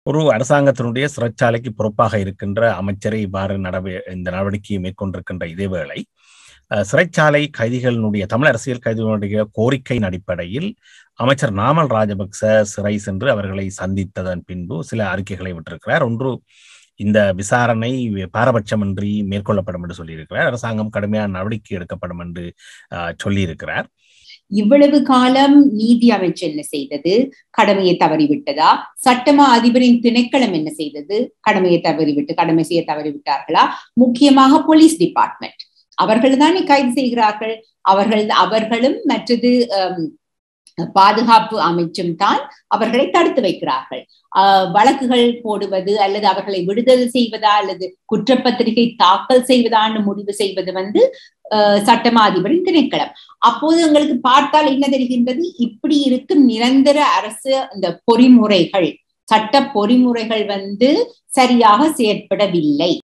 ஒரு அரசாங்கத்தினுடைய சிறைச்சாலைக்கு பொறுப்பாக இருக்கின்ற அமைச்சரை இவ்வாறு நடவ இந்த நடவடிக்கையை மேற்கொண்டிருக்கின்ற இதேவேளை அஹ், சிறைச்சாலை கைதிகளினுடைய தமிழ் அரசியல் கைதிகளுடைய கோரிக்கையின் அடிப்படையில் அமைச்சர் நாமல் ராஜபக்ச சிறை சென்று அவர்களை சந்தித்ததன் பின்பு சில அறிக்கைகளை விட்டிருக்கிறார் ஒன்று இந்த விசாரணை பாரபட்சமின்றி மேற்கொள்ளப்படும் என்று சொல்லியிருக்கிறார் அரசாங்கம் கடுமையான நடவடிக்கை எடுக்கப்படும் என்று அஹ், சொல்லியிருக்கிறார் இவ்வளவு காலம் நீதி அமைச்சு என்ன செய்தது கடமையை தவறிவிட்டதா சட்டமா அதிபரின் திணைக்களம் என்ன செய்தது கடமையை தவறிவிட்டு கடமை செய்ய தவறிவிட்டார்களா முக்கியமாக போலீஸ் டிபார்ட்மெண்ட் அவர்கள் தானே கைது செய்கிறார்கள் அவர்கள் அவர்களும் மற்றது ஹம், பாதுகாப்பு அமைச்சும் தான் அவர்களை தடுத்து வைக்கிறார்கள் ஆஹ் வழக்குகள் போடுவது அல்லது அவர்களை விடுதலை செய்வதா அல்லது குற்றப்பத்திரிகை தாக்கல் செய்வதான்னு முடிவு செய்வது வந்து ஆஹ் சட்டமா அதிபரின் திணைக்களம் அப்போது எங்களுக்கு பார்த்தால் என்ன தெரிகின்றது இப்படி இருக்கும் நிரந்தர அரசு இந்த பொறிமுறைகள் சட்ட பொறிமுறைகள் வந்து சரியாக செயற்படவில்லை